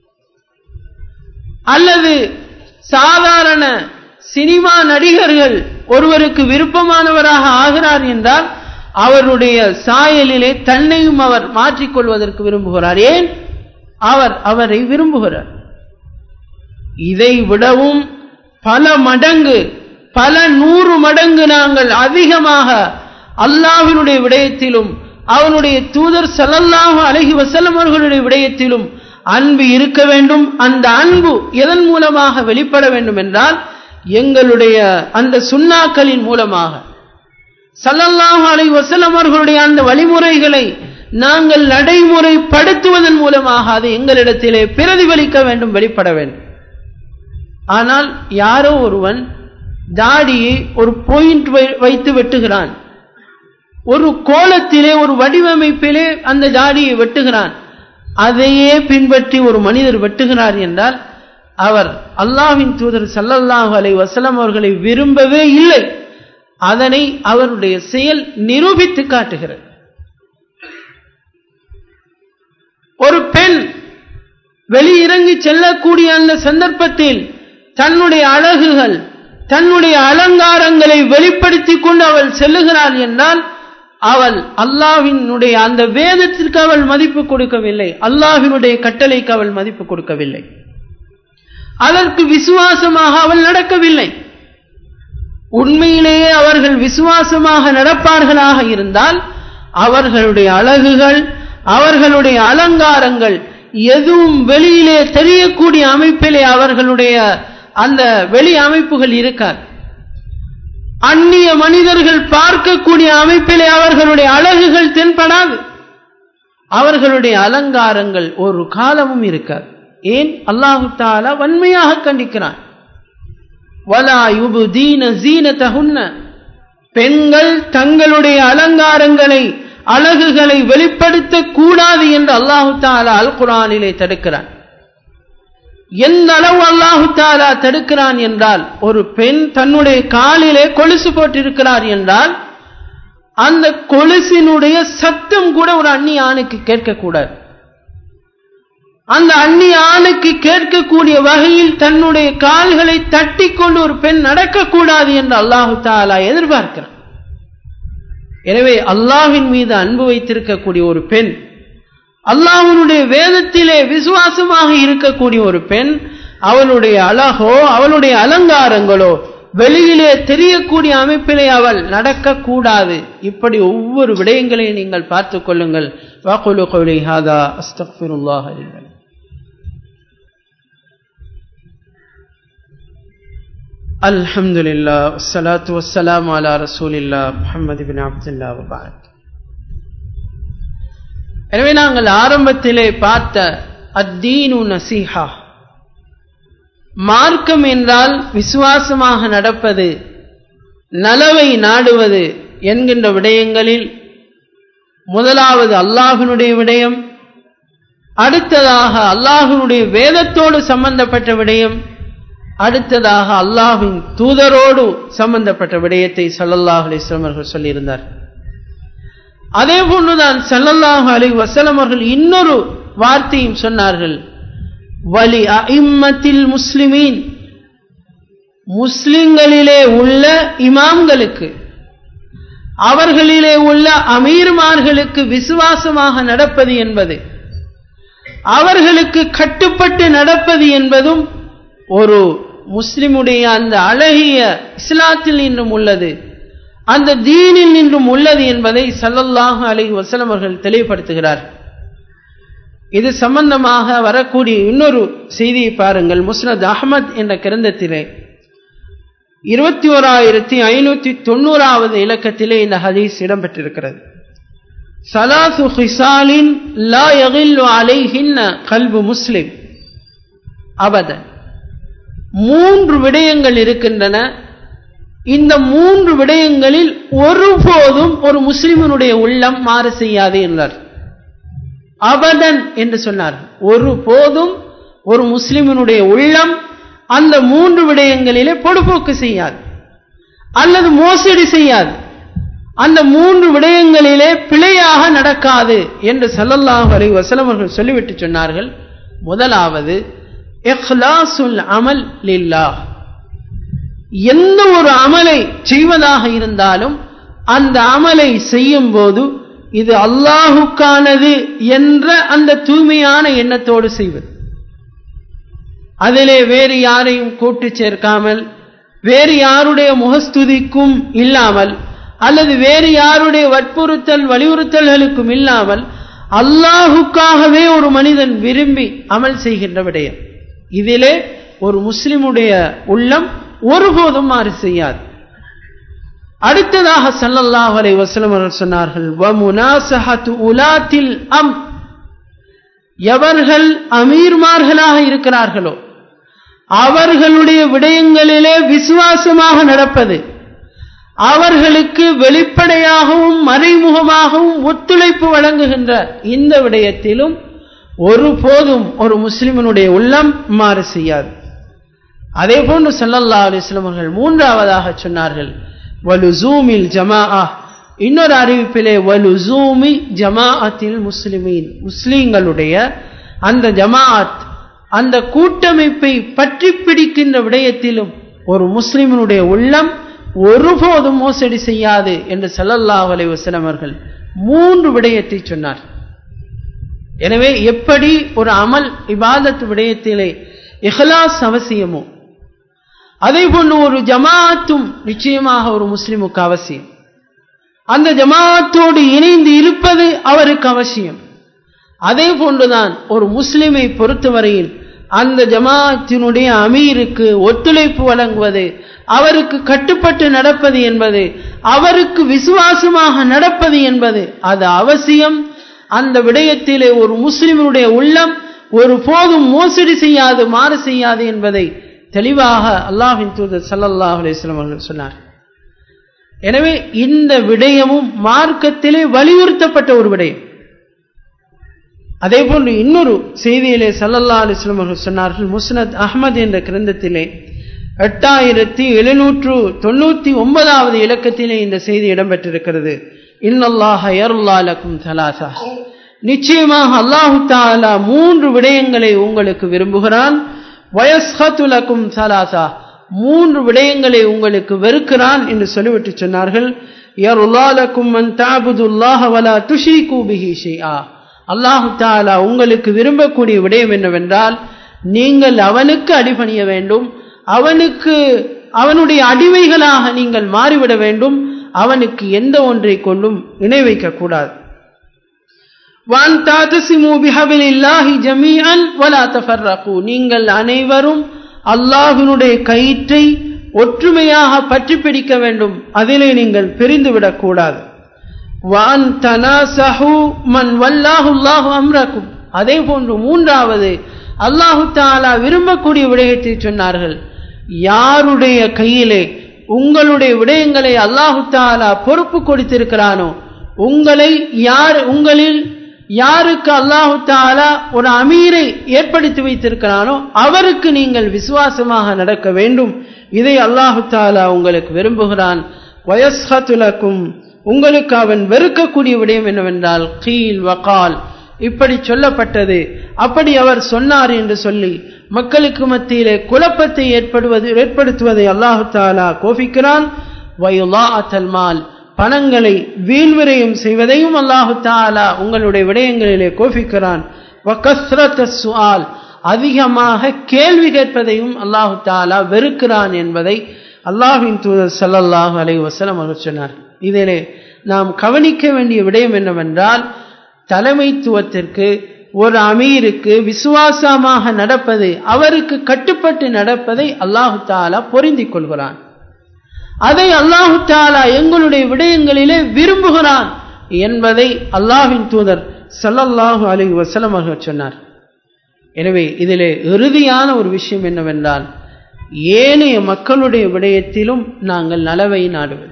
அல்லது சாதாரண சினிமா நடிகர்கள் ஒருவருக்கு விருப்பமானவராக ஆகிறார் என்றால் அவருடைய சாயலிலே தன்னையும் அவர் மாற்றிக்கொள்வதற்கு விரும்புகிறார் ஏன் அவர் அவரை விரும்புகிறார் இதை விடவும் பல மடங்கு பல நூறு மடங்கு நாங்கள் அதிகமாக அல்லாஹினுடைய விடயத்திலும் அவனுடைய தூதர் சல்லல்லாஹு அலஹி வசல்லம் அவர்களுடைய விடயத்திலும் அன்பு இருக்க வேண்டும் அந்த அன்பு எதன் மூலமாக வெளிப்பட வேண்டும் என்றால் எங்களுடைய அந்த சுண்ணாக்களின் மூலமாக சல்லல்லாஹு அலை வசல்லம் அவர்களுடைய அந்த வழிமுறைகளை நாங்கள் நடைமுறைப்படுத்துவதன் மூலமாக அது எங்களிடத்திலே பிரதிபலிக்க வேண்டும் வெளிப்பட வேண்டும் ஆனால் யாரோ ஒருவன் தாடியை ஒரு பாயிண்ட் வைத்து வெட்டுகிறான் ஒரு கோலத்திலே ஒரு வடிவமைப்பிலே அந்த தாடியை வெட்டுகிறான் அதையே பின்பற்றி ஒரு மனிதர் வெட்டுகிறார் என்றால் அவர் அல்லாஹ்வின் தூதர் சல்லல்லாஹு அலை வசலம் அவர்களை விரும்பவே இல்லை அதனை அவருடைய செயல் நிரூபித்து காட்டுகிறது ஒரு பெண் வெளியிறங்கி செல்லக்கூடிய அந்த சந்தர்ப்பத்தில் தன்னுடைய அழகுகள் தன்னுடைய அலங்காரங்களை வெளிப்படுத்திக் கொண்டு அவள் செல்லுகிறாள் என்றால் அவள் அல்லாஹ்வினுடைய அந்த வேதத்திற்கு அவள் மதிப்பு கொடுக்கவில்லை அல்லாஹ்வினுடைய கட்டளைக்கு அவள் மதிப்பு கொடுக்கவில்லை அதற்கு விசுவாசமாக அவள் நடக்கவில்லை உண்மையிலேயே அவர்கள் விசுவாசமாக நடப்பார்களாக இருந்தால் அவர்களுடைய அழகுகள் அவர்களுடைய அலங்காரங்கள் எதுவும் வெளியிலே தெரியக்கூடிய அமைப்பிலே அவர்களுடைய அந்த வெளி அமைப்புகள் இருக்காது அந்நிய மனிதர்கள் பார்க்கக்கூடிய அமைப்பிலே அவர்களுடைய அழகுகள் தென்படாது அவர்களுடைய அலங்காரங்கள் ஒரு காலமும் இருக்காது ஏன் அல்லாஹு தாலா வன்மையாக கண்டிக்கிறான் வலா யுபுதீன ஜீனதஹுன்ன பெண்கள் தங்களுடைய அலங்காரங்களை அழகுகளை வெளிப்படுத்த கூடாது என்று அல்லாஹு தாலா அல் குரானிலே தடுக்கிறான் எந்த அளவு அல்லாஹு தாலா தடுக்கிறான் என்றால் ஒரு பெண் தன்னுடைய காலிலே கொலுசு போட்டிருக்கிறார் என்றால் அந்த கொலுசினுடைய சத்தம் கூட ஒரு அந்நிய ஆணுக்கு கேட்கக்கூடாது அந்த அந்நிய ஆணுக்கு கேட்கக்கூடிய வகையில் தன்னுடைய கால்களை தட்டி கொண்டு ஒரு பெண் நடக்கக்கூடாது என்று அல்லாஹு தாலா எதிர்பார்க்கிறான் எனவே அல்லாஹின் மீது அன்பு வைத்திருக்கக்கூடிய ஒரு பெண் அல்லாஹனுடைய வேதத்திலே விசுவாசமாக இருக்கக்கூடிய ஒரு பெண் அவளுடைய அழகோ அவளுடைய அலங்காரங்களோ வெளியிலே தெரியக்கூடிய அமைப்பிலே அவள் நடக்கக்கூடாது இப்படி ஒவ்வொரு விடயங்களையும் நீங்கள் பார்த்துக் கொள்ளுங்கள் வாக்குலு கோலி ஹாதா அஸ்தக்ஃபிருல்லாஹ் அலிவன் الحمد لله والصلاة والسلام على رسول الله محمد بن عبد الله وبعد எனவே நாங்கள் ஆரம்பத்திலே பார்த்த அத்தீனு நசீஹா மார்க்கம் என்றால் விசுவாசமாக நடப்பது நலவை நாடுவது என்கின்ற விடயங்களில் முதலாவது அல்லாஹினுடைய விடயம் அடுத்ததாக அல்லாஹினுடைய வேதத்தோடு சம்பந்தப்பட்ட விடயம் அடுத்ததாக அல்லாஹின் தூதரோடு சம்பந்தப்பட்ட விடயத்தை சல்லல்லாஹ் அலிஸ்லாம் அவர்கள் சொல்லியிருந்தார் அதே போன்றுதான் சல்லல்லாஹு அலி வசலம் அவர்கள் இன்னொரு வார்த்தையும் சொன்னார்கள் வலி அஇம்மத்தில் முஸ்லிமீன் முஸ்லிம்களிலே உள்ள இமாம்களுக்கு அவர்களிலே உள்ள அமீர்மார்களுக்கு விசுவாசமாக நடப்பது என்பது அவர்களுக்கு கட்டுப்பட்டு நடப்பது என்பதும் ஒரு முஸ்லிமுடைய அந்த அழகிய இஸ்லாத்தில் நின்றும் உள்ளது அந்த தீனில் நின்றும் உள்ளது என்பதை சல்லல்லாஹு அலஹி வசலம் அவர்கள் தெளிவுபடுத்துகிறார் இது சம்பந்தமாக வரக்கூடிய இன்னொரு செய்தியை பாருங்கள் முஸ்னத் அஹமத் என்ற கிரந்தத்திலே இருபத்தி ஓராயிரத்தி ஐநூத்தி தொண்ணூறாவது இலக்கத்திலே இந்த ஹதீஸ் இடம்பெற்றிருக்கிறது சலாசு ஹிசாலின் லா யகில்லு அலைஹின்ன கல்பு முஸ்லிம் அபதன் மூன்று விடயங்கள் இருக்கின்றன இந்த மூன்று விடயங்களில் ஒருபோதும் ஒரு முஸ்லிமனுடைய உள்ளம் மாறு செய்யாது என்றார் அபதன் என்று சொன்னார் ஒரு போதும் ஒரு முஸ்லிமனுடைய உள்ளம் அந்த மூன்று விடயங்களிலே பொடுபோக்கு செய்யாது அல்லது மோசடி செய்யாது அந்த மூன்று விடயங்களிலே பிழையாக நடக்காது என்று சல்லல்லாஹு அலை வசலம் அவர்கள் சொல்லிவிட்டு சொன்னார்கள் முதலாவது இஹ்லாசுல் அமல் லில்லாஹ் எந்த ஒரு அமலை செய்வதாக இருந்தாலும் அந்த அமலை செய்யும் போது இது அல்லாஹுக்கானது என்ற அந்த தூய்மையான எண்ணத்தோடு செய்வது அதிலே வேறு யாரையும் கூட்டு சேர்க்காமல் வேறு யாருடைய முகஸ்துதிக்கும் இல்லாமல் அல்லது வேறு யாருடைய வற்புறுத்தல் வலியுறுத்தல்களுக்கும் இல்லாமல் அல்லாஹுக்காகவே ஒரு மனிதன் விரும்பி அமல் செய்கின்ற விடயம் இதிலே ஒரு முஸ்லிமுடைய உள்ளம் ஒருபோதும் மாறு செய்யாது அடுத்ததாக சல்லல்லாஹ் அலை வசலம் அவர்கள் சொன்னார்கள் உலாத்தில் அம் எவர்கள் அமீர்மார்களாக இருக்கிறார்களோ அவர்களுடைய விடயங்களிலே விசுவாசமாக நடப்பது அவர்களுக்கு வெளிப்படையாகவும் மறைமுகமாகவும் ஒத்துழைப்பு வழங்குகின்ற இந்த விடயத்திலும் ஒருபோதும் ஒரு முஸ்லிமனுடைய உள்ளம் மாறு செய்யாது அதே போன்று சல்லல்லா அலிஸ்லம் அவர்கள் மூன்றாவதாக சொன்னார்கள் வலுசூமில் ஜமா இன்னொரு அறிவிப்பிலே வலுசூமி ஜமாஅத்தில் முஸ்லிமீன் முஸ்லீம்களுடைய அந்த ஜமாஅத் அந்த கூட்டமைப்பை பற்றி பிடிக்கின்ற விடயத்திலும் ஒரு முஸ்லிமனுடைய உள்ளம் ஒருபோதும் மோசடி செய்யாது என்று ஸல்லல்லாஹு அலைஹி வஸல்லம் அவர்கள் மூன்று விடயத்தை சொன்னார் எனவே எப்படி ஒரு அமல் இபாதத் விடயத்திலே இஹ்லாஸ் அவசியமோ அதே போன்று ஒரு ஜமாத்தும் நிச்சயமாக ஒரு முஸ்லிமுக்கு அவசியம் அந்த ஜமாத்தோடு இணைந்து இருப்பது அவருக்கு அவசியம் அதே போன்றுதான் ஒரு முஸ்லிமை பொறுத்தவரையில் அந்த ஜமாத்தினுடைய அமீருக்கு ஒத்துழைப்பு வழங்குவது அவருக்கு கட்டுப்பட்டு நடப்பது என்பது அவருக்கு விசுவாசமாக நடப்பது என்பது அது அவசியம் அந்த விடயத்திலே ஒரு முஸ்லிமுடைய உள்ளம் ஒரு போதும் மோசடி செய்யாது மாறு செய்யாது என்பதை தெளிவாக அல்லாஹின் தூதர் சல்லல்லாஹு அலைஹி அவர்கள் சொன்னார் எனவே இந்த விடயமும் மார்க்கத்திலே வலியுறுத்தப்பட்ட ஒரு விடயம் அதே போன்று இன்னொரு செய்தியிலே சல்லல்லா அலிஸ்லம் அவர்கள் சொன்னார்கள் முஸ்னத் அஹ்மத் என்ற கிரந்தத்திலே எட்டாயிரத்தி எழுநூற்று தொண்ணூத்தி ஒன்பதாவது இலக்கத்திலே இந்த செய்தி இடம்பெற்றிருக்கிறது இன்னல்லாஹ யருல்லாலக்கும் தலாசா நிச்சயமாக அல்லாஹு தாலா மூன்று விடயங்களை உங்களுக்கு விரும்புகிறான் வயஸ்ஹத்துலக்கும் சலாசா மூன்று விடயங்களை உங்களுக்கு வெறுக்கிறான் என்று சொல்லிவிட்டு சொன்னார்கள் யருல்லாலக்கும் மன் தாபுதுல்லாஹ வலா துஷிகு பிஹி ஷைஆ அல்லாஹு தாலா உங்களுக்கு விரும்பக்கூடிய விடயம் என்னவென்றால் நீங்கள் அவனுக்கு அடிபணிய வேண்டும் அவனுக்கு அவனுடைய அடிமைகளாக நீங்கள் மாறிவிட வேண்டும் அவனுக்கு எந்த ஒன்றை கொண்டும் இணை வைக்கக்கூடாது நீங்கள் அனைவரும் அல்லாஹினுடைய கயிற்றை ஒற்றுமையாக பற்றி பிடிக்க வேண்டும் அதிலே நீங்கள் பிரிந்துவிடக் கூடாது வான் தனாசஹு மன் வல்லாஹுல்லாஹு அம்ரக்கும் அதே போன்று மூன்றாவது அல்லாஹு தாலா விரும்பக்கூடிய விடயத்தை சொன்னார்கள் யாருடைய கையிலே உங்களுடைய விடயங்களை அல்லாஹு தாலா பொறுப்பு கொடுத்திருக்கிறானோ உங்களை யார் உங்களில் யாருக்கு அல்லாஹு தாலா ஒரு அமீரை ஏற்படுத்தி வைத்திருக்கிறானோ அவருக்கு நீங்கள் விசுவாசமாக நடக்க வேண்டும் இதை அல்லாஹு தாலா உங்களுக்கு விரும்புகிறான் வயஸ்ஹத்துலக்கும் உங்களுக்கு அவன் வெறுக்கக்கூடிய விடயம் என்னவென்றால் கீல் வகால் இப்படி சொல்லப்பட்டது அப்படி அவர் சொன்னார் என்று சொல்லி மக்களுக்கு மத்தியிலே குழப்பத்தை ஏற்படுவது ஏற்படுத்துவதை அல்லாஹு தாலா கோபிக்கிறான் வயுலா அத்தல்மால் பணங்களை வீழ்விரையும் செய்வதையும் அல்லாஹு தாலா உங்களுடைய விடயங்களிலே கோபிக்கிறான் சுஆல் அதிகமாக கேள்வி கேட்பதையும் அல்லாஹு தாலா வெறுக்கிறான் என்பதை அல்லாஹின் தூதர் சல்லல்லாஹு அலை வசலம் அவர் சொன்னார் இதிலே நாம் கவனிக்க வேண்டிய விடயம் என்னவென்றால் தலைமைத்துவத்திற்கு ஒரு அமீருக்கு விசுவாசமாக நடப்பது அவருக்கு கட்டுப்பட்டு நடப்பதை அல்லாஹு தாலா பொருந்திக் கொள்கிறான் அதை அல்லாஹு தாலா எங்களுடைய விடயங்களிலே விரும்புகிறான் என்பதை அல்லாஹின் தூதர் சல்லல்லாஹு அலி வசலம் அவர்கள் சொன்னார் எனவே இதிலே இறுதியான ஒரு விஷயம் என்னவென்றால் ஏனைய மக்களுடைய விடயத்திலும் நாங்கள் நலவை நாடுவது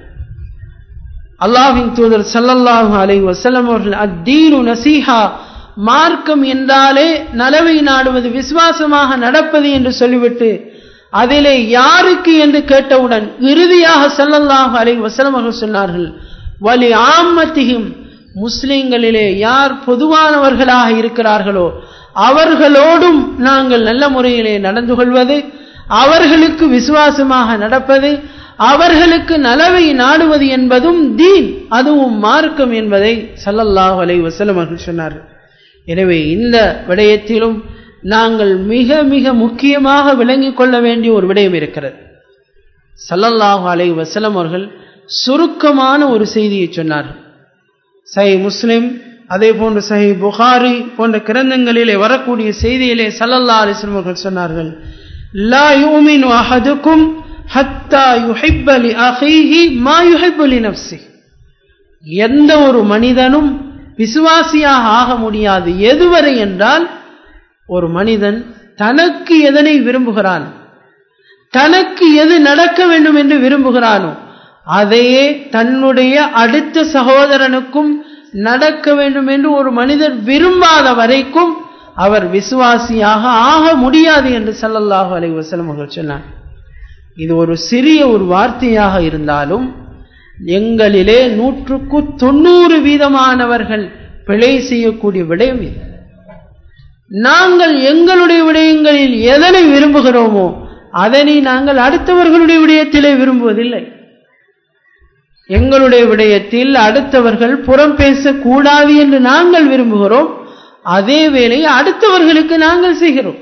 அல்லாஹின் தூதர் சல்லல்லாஹு அலை வசலம் அவர்கள் அத்தீனு நசீஹா மார்க்கம் என்றாலே நலவை நாடுவது விசுவாசமாக நடப்பது என்று சொல்லிவிட்டு அதிலே யாருக்கு என்று கேட்டவுடன் இறுதியாக சல்லல்லாஹு அலை வசலம் அவர்கள் சொன்னார்கள் வலி ஆம்மத்திகும் முஸ்லிம்களிலே யார் பொதுவானவர்களாக இருக்கிறார்களோ அவர்களோடும் நாங்கள் நல்ல முறையிலே நடந்து கொள்வது அவர்களுக்கு விசுவாசமாக நடப்பது அவர்களுக்கு நலவை நாடுவது என்பதும் தீன் அதுவும் மார்க்கம் என்பதை சல்லல்லாஹு அலை வசலம் அவர்கள் சொன்னார்கள் எனவே இந்த விடயத்திலும் நாங்கள் மிக மிக முக்கியமாக விளங்கிக் கொள்ள வேண்டிய ஒரு விடயம் இருக்கிறது சல்லல்லாஹு அலை வசலம் அவர்கள் சுருக்கமான ஒரு செய்தியை சொன்னார்கள் சஹி முஸ்லிம் அதே போன்று சஹி புகாரி போன்ற கிரந்தங்களிலே வரக்கூடிய செய்தியிலே சல்லல்லா அலிஸ்லம் அவர்கள் சொன்னார்கள் லா யூமினு அஹதுக்கும் ஹத்தா யுஹிப்ப லி அஹீஹி மா யுஹிப்பு லி நஃப்ஸி எந்த ஒரு மனிதனும் விசுவாசியாக ஆக முடியாது எதுவரை என்றால் ஒரு மனிதன் தனக்கு எதனை விரும்புகிறான் தனக்கு எது நடக்க வேண்டும் என்று விரும்புகிறானோ அதையே தன்னுடைய அடுத்த சகோதரனுக்கும் நடக்க வேண்டும் என்று ஒரு மனிதர் விரும்பாத வரைக்கும் அவர் விசுவாசியாக ஆக முடியாது என்று சல்லல்லாஹு அலை வசலம் அவர்கள் சொன்னார் இது ஒரு சிறிய ஒரு வார்த்தையாக இருந்தாலும் எங்களிலே நூற்றுக்கு தொண்ணூறு வீதமானவர்கள் பிழை செய்யக்கூடிய விடயம் இது நாங்கள் எங்களுடைய விடயங்களில் எதனை விரும்புகிறோமோ அதனை நாங்கள் அடுத்தவர்களுடைய விடயத்திலே விரும்புவதில்லை எங்களுடைய விடயத்தில் அடுத்தவர்கள் புறம் பேசக்கூடாது என்று நாங்கள் விரும்புகிறோம் அதே வேளை அடுத்தவர்களுக்கு நாங்கள் செய்கிறோம்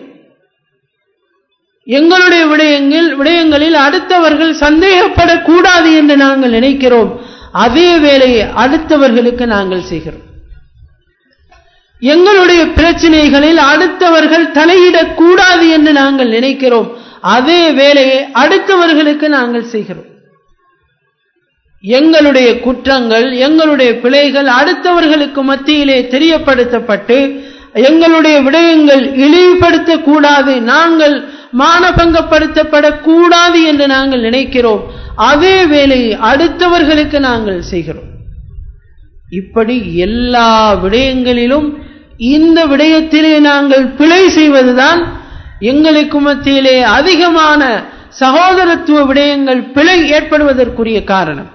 எங்களுடைய விடயங்கள் விடயங்களில் அடுத்தவர்கள் சந்தேகப்படக்கூடாது என்று நாங்கள் நினைக்கிறோம் அதே வேளையை அடுத்தவர்களுக்கு நாங்கள் செய்கிறோம் எங்களுடைய பிரச்சனைகளில் அடுத்தவர்கள் தலையிடக்கூடாது என்று நாங்கள் நினைக்கிறோம் அதே வேலையை அடுத்தவர்களுக்கு நாங்கள் செய்கிறோம் எங்களுடைய குற்றங்கள் எங்களுடைய பிழைகள் அடுத்தவர்களுக்கு மத்தியிலே தெரியப்படுத்தப்பட்டு எங்களுடைய விடயங்கள் இழிவுபடுத்தக்கூடாது நாங்கள் மானபங்கப்படுத்தப்படக்கூடாது என்று நாங்கள் நினைக்கிறோம் அதே வேலையை அடுத்தவர்களுக்கு நாங்கள் செய்கிறோம் இப்படி எல்லா விடயங்களிலும் இந்த விடயத்திலே நாங்கள் பிழை செய்வதுதான் எங்களுக்கு மத்தியிலே அதிகமான சகோதரத்துவ விடயங்கள் பிழை ஏற்படுவதற்குரிய காரணம்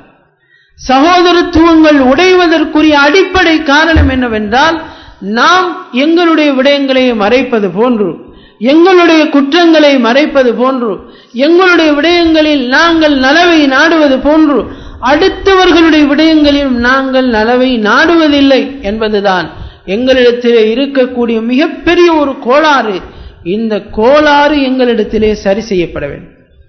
சகோதரத்துவங்கள் உடைவதற்குரிய அடிப்படை காரணம் என்னவென்றால் நாம் எங்களுடைய விடயங்களை மறைப்பது போன்று எங்களுடைய குற்றங்களை மறைப்பது போன்று எங்களுடைய விடயங்களில் நாங்கள் நலவை நாடுவது போன்று அடுத்தவர்களுடைய விடயங்களிலும் நாங்கள் நலவை நாடுவதில்லை என்பதுதான் எங்களிடத்திலே இருக்கக்கூடிய மிகப்பெரிய ஒரு கோளாறு இந்த கோளாறு எங்களிடத்திலே சரி செய்யப்பட வேண்டும்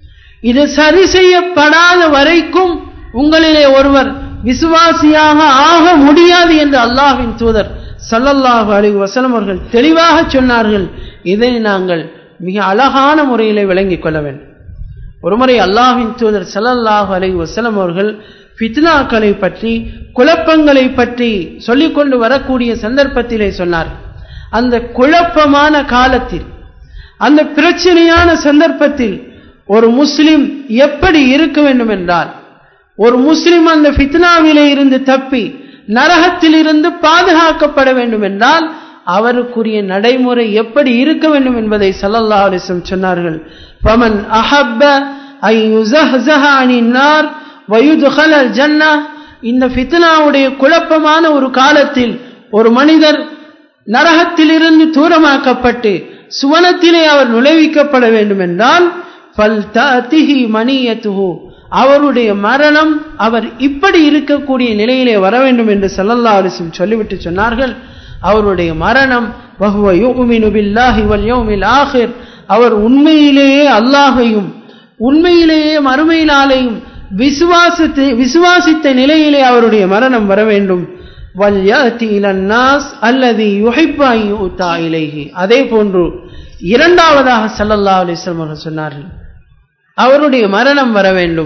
இது சரி செய்யப்படாத வரைக்கும் உங்களிலே ஒருவர் விசுவாசியாக ஆக முடியாது என்று அல்லாஹின் தூதர் சல்லல்லாஹு அலி வசலம் அவர்கள் தெளிவாக சொன்னார்கள் இதை நாங்கள் மிக அழகான முறையில் விளங்கிக் கொள்ள வேண்டும் ஒருமுறை அல்லாஹின் தூதர் சல்லல்லாஹு அலி வசலம் அவர்கள் ஃபித்னாக்களை பற்றி குழப்பங்களை பற்றி சொல்லிக்கொண்டு வரக்கூடிய சந்தர்ப்பத்திலே சொன்னார் அந்த குழப்பமான காலத்தில் அந்த பிரச்சனையான சந்தர்ப்பத்தில் ஒரு முஸ்லிம் எப்படி இருக்க வேண்டும் என்றால் ஒரு முஸ்லிம் அந்த ஃபித்னாவிலே இருந்து தப்பி நரகத்தில் இருந்து பாதுகாக்கப்பட வேண்டும் என்றால் அவருக்குரிய நடைமுறை எப்படி இருக்க வேண்டும் என்பதை சல்லல்லா அலிசம் சொன்னார்கள் பமன் அஹப்ப ஐ யுஸஹ்ஸஹ அனின் நார் வயுதுகல ஜன்னா இந்த ஃபித்னாவுடைய குழப்பமான ஒரு காலத்தில் ஒரு மனிதர் நரகத்திலிருந்து தூரமாக்கப்பட்டு சுவனத்திலே அவர் நுழைவிக்கப்பட வேண்டும் என்றால் ஃபல் தஅதிஹி மனியத்துஹு அவருடைய மரணம் அவர் இப்படி இருக்கக்கூடிய நிலையிலே வர வேண்டும் என்று சல்லல்லா அலிஸ்லம் சொல்லிவிட்டு சொன்னார்கள் அவருடைய மரணம் வஹுவ யுமினு பில்லாஹி வல் யௌமில் ஆஹிர் அவர் உண்மையிலேயே அல்லாஹையும் உண்மையிலேயே மறுமையினாலேயும் விசுவாசத்தை விசுவாசித்த நிலையிலே அவருடைய மரணம் வர வேண்டும் வல் யஅதி இலன் நாஸ் அல்லதி யுஹிப்பு அன் யுதா இலைஹி அதே போன்று இரண்டாவதாக சல்லல்லா அலிஸ்லம் அவர்கள் சொன்னார்கள் அவருடைய மரணம் வர வேண்டும்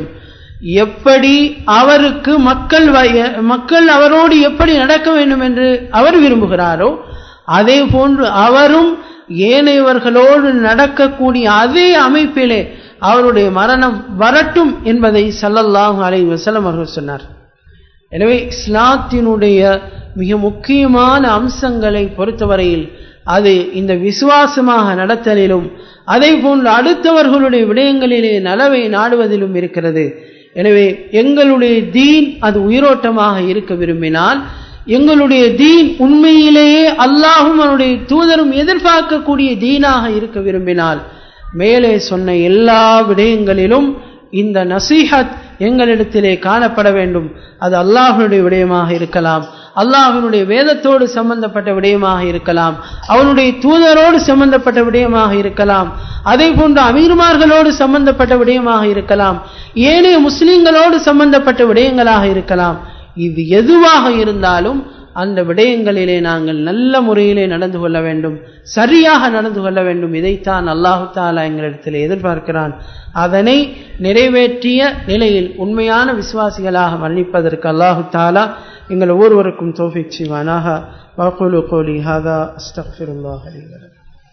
எப்படி அவருக்கு மக்கள் மக்கள் அவரோடு எப்படி நடக்க வேண்டும் என்று அவர் விரும்புகிறாரோ அதே போன்று அவரும் ஏனையவர்களோடு நடக்கக்கூடிய அதே அமைப்பிலே அவருடைய மரணம் வரட்டும் என்பதை சல்லல்லாஹு அலை வசலம் அவர்கள் சொன்னார் எனவே இஸ்லாத்தினுடைய மிக முக்கியமான அம்சங்களை பொறுத்தவரையில் அது இந்த விசுவாசமாக நடத்தலிலும் அதே போன்று அடுத்தவர்களுடைய விடயங்களிலே நலவை நாடுவதிலும் இருக்கிறது எனவே எங்களுடைய தீன் அது உயிரோட்டமாக இருக்க விரும்பினால் எங்களுடைய தீன் உண்மையிலேயே அல்லாஹும் அவனுடைய தூதரும் எதிர்பார்க்கக்கூடிய தீனாக இருக்க விரும்பினால் மேலே சொன்ன எல்லா விடயங்களிலும் இந்த நசீஹத் எங்களிடத்திலே காணப்பட வேண்டும் அது அல்லாஹனுடைய விடயமாக இருக்கலாம் அல்லாஹனுடைய வேதத்தோடு சம்பந்தப்பட்ட விடயமாக இருக்கலாம் அவனுடைய தூதரோடு சம்பந்தப்பட்ட விடயமாக இருக்கலாம் அதே போன்று அமீர்மார்களோடு சம்பந்தப்பட்ட விடயமாக இருக்கலாம் ஏனைய முஸ்லிம்களோடு சம்பந்தப்பட்ட விடயங்களாக இருக்கலாம் இது எதுவாக இருந்தாலும் அந்த விடயங்களிலே நாங்கள் நல்ல முறையிலே நடந்து கொள்ள வேண்டும் சரியாக நடந்து கொள்ள வேண்டும் இதைத்தான் அல்லாஹு தாலா எங்களிடத்தில் எதிர்பார்க்கிறான் அதனை நிறைவேற்றிய நிலையில் உண்மையான விசுவாசிகளாக மன்னிப்பதற்கு அல்லாஹு தாலா எங்கள் ஒவ்வொருவருக்கும் தோஃபிக் செய்வானாக வாக்குலு கோலி ஹாதா அஸ்தக்ஃபிருல்லாஹ் அலி